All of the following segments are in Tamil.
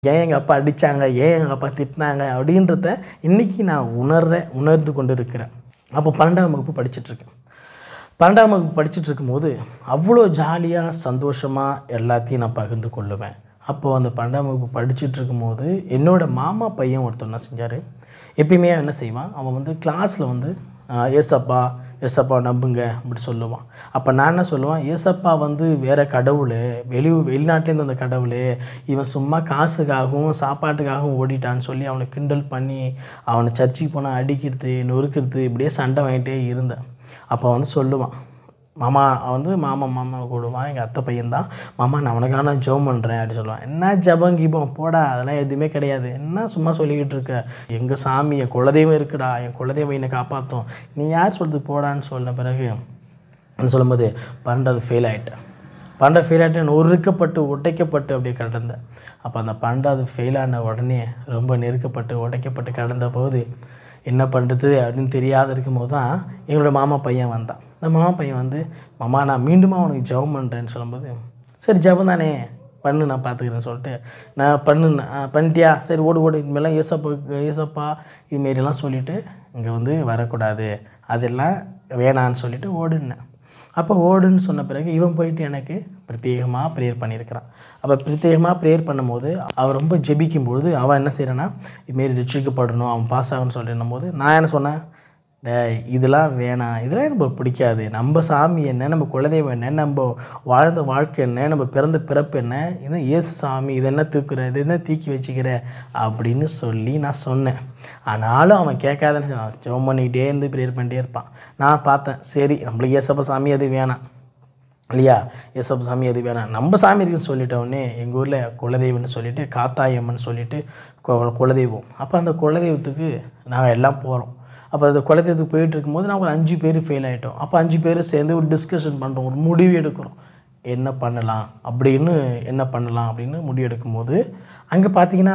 ஏன் எங்கள் அப்பா அடித்தாங்க ஏன் எங்கள் அப்பா திட்டினாங்க அப்படின்றத இன்றைக்கி நான் உணர்றேன் உணர்ந்து கொண்டு இருக்கிறேன் அப்போ பன்னெண்டாம் வகுப்பு படிச்சிட்ருக்கேன் பன்னெண்டாம் வகுப்பு படிச்சுட்டு இருக்கும்போது அவ்வளோ ஜாலியாக சந்தோஷமாக எல்லாத்தையும் நான் பகிர்ந்து கொள்ளுவேன் அப்போது அந்த பன்னெண்டாம் வகுப்பு படிச்சுட்டு இருக்கும்போது என்னோட மாமா பையன் ஒருத்தர் என்ன செஞ்சார் எப்பயுமே அவன் என்ன செய்வான் அவன் வந்து கிளாஸில் வந்து ஆஹ், ஏசப்பா ஏசப்பா நம்புங்க அப்படி சொல்லுவான் அப்போ நான் என்ன சொல்லுவேன் ஏசப்பா வந்து வேற கடவுள் வெளி வெளிநாட்டிலேருந்து அந்த கடவுள் இவன் சும்மா காசுக்காகவும் சாப்பாட்டுக்காகவும் ஓடிட்டான்னு சொல்லி அவனை கிண்டல் பண்ணி அவனை சர்ச்சுக்கு போனால் அடிக்கிறது நொறுக்கிறது இப்படியே சண்டை வாங்கிட்டே இருந்தேன் அப்போ வந்து சொல்லுவான் மாமா அவன் வந்து மாமா மாமா கூடுவான் எங்கள் அத்தை பையன்தான் மாமா நான் உனக்காக ஜெபம் பண்ணுறேன் அப்படின்னு சொல்லுவான் என்ன ஜபம் கீபம் போடா அதெல்லாம் எதுவுமே கிடையாது என்ன சும்மா சொல்லிக்கிட்டு இருக்க எங்கள் சாமி என் குலதெய்வம் இருக்குடா என் குலதெய்வம் என்னை காப்பாற்றும் நீ யார் சொல்றது போடான்னு சொன்ன பிறகு நான் சொல்லும்போது பன்னெண்டாவது ஃபெயில் ஆகிட்டேன் பன்னெண்டாவது ஃபெயில் ஆகிட்டு நொறுக்கப்பட்டு உடைக்கப்பட்டு அப்படியே கடந்தேன் அப்போ அந்த பன்னெண்டாவது ஃபெயில் ஆன உடனே ரொம்ப நெருக்கப்பட்டு உடைக்கப்பட்டு கடந்த போது என்ன பண்ணுறது அப்படின்னு தெரியாத இருக்கும்போது தான் எங்களோட மாமா பையன் வந்தான் அந்த மாமா பையன் வந்து மாமா நான் மீண்டுமா உனக்கு ஜெபம் பண்ணுறேன்னு சொல்லும்போது சரி ஜெபம் தானே பண்ணு நான் பார்த்துக்கிறேன்னு சொல்லிட்டு நான் பண்ணு பண்ணிட்டியா சரி ஓடு ஓடு இனிமேலாம் ஏசப்பா ஏசப்பா இதுமாரிலாம் சொல்லிவிட்டு இங்கே வந்து வரக்கூடாது அதெல்லாம் வேணான்னு சொல்லிட்டு ஓடுனேன் அப்போ ஓடுன்னு சொன்ன பிறகு இவன் போயிட்டு எனக்கு பிரத்யேகமாக ப்ரேயர் பண்ணியிருக்கிறான் அப்போ பிரத்யேகமாக ப்ரேயர் பண்ணும்போது அவன் ரொம்ப ஜெபிக்கும்பொழுது அவன் என்ன செய்கிறான்னா இதுமாரி ரட்சிக்கப்படணும் அவன் பாஸ் ஆகணும்னு சொல்லிடும் போது நான் என்ன சொன்னேன் டேய் இதெல்லாம் வேணாம் இதெல்லாம் எனக்கு பிடிக்காது நம்ம சாமி என்ன நம்ம குலதெய்வம் என்ன நம்ம வாழ்ந்த வாழ்க்கை என்ன நம்ம பிறந்த பிறப்பு என்ன இது இயேசு சாமி இது என்ன தூக்குற இது என்ன தூக்கி வச்சுக்கிற அப்படின்னு சொல்லி நான் சொன்னேன் ஆனாலும் அவன் கேட்காதன்னு சொன்னான் ஜெபம் பண்ணிக்கிட்டே இருந்து ப்ரேயர் பண்ணிட்டே இருப்பான் நான் பார்த்தேன் சரி நம்மளுக்கு ஏசப்ப சாமி அது வேணாம் இல்லையா ஏசப்ப சாமி அது வேணாம் நம்ம சாமி இருக்குன்னு சொல்லிட்ட உடனே எங்கள் ஊரில் குலதெய்வம்னு சொல்லிட்டு காத்தாயம்மன் சொல்லிட்டு கு- குலதெய்வம் அப்போ அந்த குலதெய்வத்துக்கு நாங்கள் எல்லாம் போகிறோம் அப்போ அந்த குலதெய்வத்துக்கு போயிட்டு இருக்கும்போது நாங்கள் ஒரு அஞ்சு பேர் ஃபெயில் ஆகிட்டோம் அப்போ அஞ்சு பேர் சேர்ந்து ஒரு டிஸ்கஷன் பண்ணுறோம் ஒரு முடிவு எடுக்கிறோம் என்ன பண்ணலாம் அப்படின்னு என்ன பண்ணலாம் அப்படின்னு முடிவு எடுக்கும்போது அங்கே பார்த்தீங்கன்னா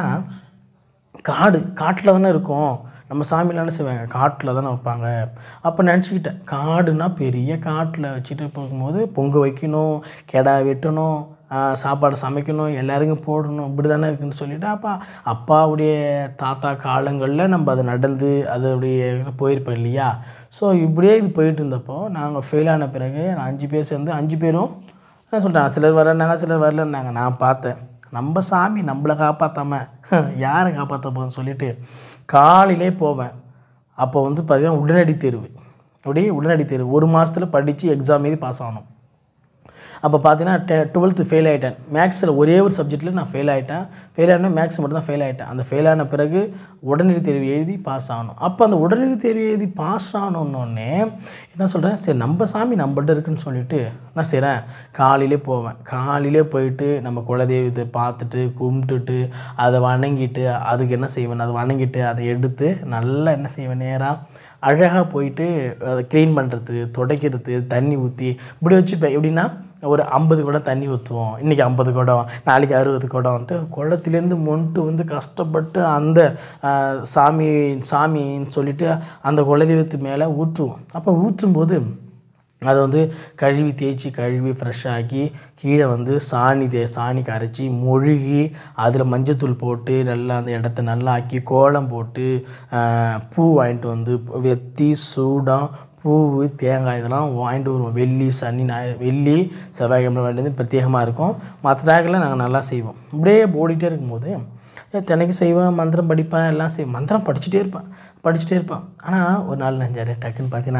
காடு காட்டில் தானே இருக்கும் நம்ம சாமிலாம் என்ன செய்வாங்க காட்டில் தானே வைப்பாங்க அப்போ நினச்சிக்கிட்டேன் காடுனா பெரிய காட்டில் வச்சுட்டு போகும்போது பொங்க வைக்கணும் கெடா வெட்டணும் ஆஹ் சாப்பாடு சமைக்கணும் எல்லாருக்கும் போடணும் இப்படி தானே இருக்குன்னு சொல்லிட்டு அப்பா அப்பாவுடைய தாத்தா காலங்களில் நம்ம அதை நடந்து அது அப்படியே போயிருப்போம் இல்லையா ஸோ இப்படியே இது போயிட்டு இருந்தப்போ நாங்கள் ஃபெயில் ஆன பிறகு நான் அஞ்சு பேர் சேர்ந்து அஞ்சு பேரும் என்ன சொல்லிட்டாங்க சிலர் வரேன்னாங்க சிலர் வரலன்னாங்க நான் பார்த்தேன் நம்ம சாமி நம்மளை காப்பாற்றாம யாரை காப்பாற்ற போகுதுன்னு சொல்லிட்டு காலையிலே போவேன் அப்போ வந்து பார்த்தீங்கன்னா உடனடி தேர்வு அப்படியே உடனடி தேர்வு ஒரு மாதத்தில் படித்து எக்ஸாம் எழுதி பாஸ் ஆகணும் அப்போ பார்த்தீங்கன்னா டெ டுவெல்த்து ஃபெயில் ஆகிட்டேன் மேக்ஸில் ஒரே ஒரு சப்ஜெக்ட்டில் நான் ஃபெயில் ஆகிட்டேன் ஃபெயில் ஆன மேக்ஸ் மட்டும் தான் ஃபெயில் ஆகிட்டேன் அந்த ஃபெயில் ஆன பிறகு உடனடி தேர்வு எழுதி பாஸ் ஆகணும் அப்போ அந்த உடனடி தேர்வு எழுதி பாஸ் ஆகணுன்னொடனே என்ன சொல்கிறேன் சரி நம்ம சாமி நம்மள்ட்ட இருக்குன்னு சொல்லிட்டு நான் செய்கிறேன் காலையிலே போவேன் காலையிலே போயிட்டு நம்ம குலதெய்வத்தை பார்த்துட்டு கும்பிட்டுட்டு அதை வணங்கிட்டு அதுக்கு என்ன செய்வேன் அதை வணங்கிட்டு அதை எடுத்து நல்லா என்ன செய்வேன் நேராக அழகாக போயிட்டு அதை க்ளீன் பண்ணுறது துடைக்கிறது தண்ணி ஊற்றி இப்படி வச்சுப்பேன் எப்படின்னா ஒரு ஐம்பது குடம் தண்ணி ஊற்றுவோம் இன்றைக்கி ஐம்பது குடம் நாளைக்கு அறுபது குடம்ன்ட்டு குளத்துலேருந்து மொண்டு வந்து கஷ்டப்பட்டு அந்த ஆஹ், சாமி சாமின்னு சொல்லிட்டு அந்த குலதெய்வத்து மேலே ஊற்றுவோம் அப்போ ஊற்றும்போது அதை வந்து கழுவி தேய்ச்சி கழுவி ஃப்ரெஷ் ஆக்கி கீழே வந்து சாணி தே சாணி கரைச்சி மொழுகி அதில் மஞ்சத்தூள் போட்டு நல்லா அந்த இடத்த நல்லா ஆக்கி கோலம் போட்டு ஆஹ், பூ வாங்கிட்டு வந்து வெத்தி சூடம் பூவு தேங்காய் இதெல்லாம் வாங்கிட்டு வருவோம் வெள்ளி சனி ஞாயிறு வெள்ளி செவ்வாய்க்கிழமை வேண்டியது பிரத்யேகமாக இருக்கும் மற்ற நாட்களில் நாங்கள் நல்லா செய்வோம் இப்படியே ஓடிட்டே இருக்கும்போது தினைக்கு செய்வேன் மந்திரம் படிப்பேன் எல்லாம் செய்வேன் மந்திரம் படிச்சுட்டே இருப்பேன் படிச்சுட்டே இருப்பேன் ஆனால் ஒரு நாள் நெஞ்சாரு டக்குன்னு பார்த்தீங்கன்னா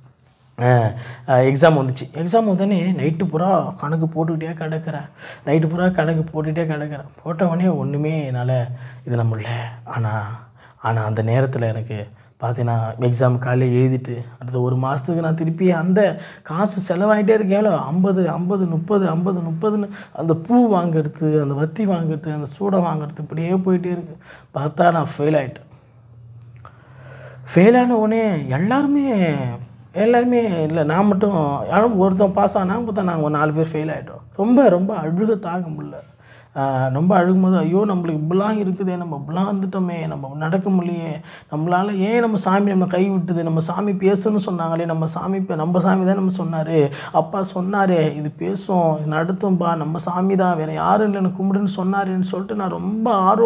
எக்ஸாம் வந்துச்சு எக்ஸாம் வந்தோடனே நைட்டு பூரா கணக்கு போட்டுக்கிட்டே கிடக்கிறேன் நைட்டு பூரா கணக்கு போட்டுக்கிட்டே கிடக்கிறேன் போட்ட உடனே ஒன்றுமே என்னால் இது நம்மள ஆனால் ஆனால் அந்த நேரத்தில் எனக்கு பார்த்தீங்கன்னா எக்ஸாம் காலையில் எழுதிட்டு அடுத்த ஒரு மாதத்துக்கு நான் திருப்பி அந்த காசு செலவாகிட்டே இருக்கேன் எவ்வளோ ஐம்பது ஐம்பது முப்பது ஐம்பது முப்பதுன்னு அந்த பூ வாங்குறது அந்த வத்தி வாங்குறது அந்த சூடை வாங்குறது இப்படியே போயிட்டே இருக்கு பார்த்தா நான் ஃபெயில் ஆகிட்டேன் ஃபெயில் ஆன உடனே எல்லாருமே எல்லாருமே இல்லை நான் மட்டும் யாரும் ஒருத்தன் பாஸ் ஆனால் பார்த்தா நாங்கள் ஒரு நாலு பேர் ஃபெயில் ஆகிட்டோம் ரொம்ப ரொம்ப அழுக தாங்க முடியல ஆஹ் ரொம்ப அழுகும்போது ஐயோ நம்மளுக்கு இப்படிலாம் இருக்குதே நம்ம இப்படிலாம் வந்துட்டோமே நம்ம நடக்க முடியலையே நம்மளால் ஏன் நம்ம சாமி நம்ம கை விட்டுது நம்ம சாமி பேசணும்னு சொன்னாங்களே நம்ம சாமி பே- நம்ம சாமி தான் நம்ம சொன்னார் அப்பா சொன்னாரே இது பேசும் இது நடத்தும்பா நம்ம சாமி தான் வேறு யாரும் இல்லை எனக்கு கும்பிடுன்னு சொன்னாருன்னு சொல்லிட்டு நான் ரொம்ப ஆர்வம்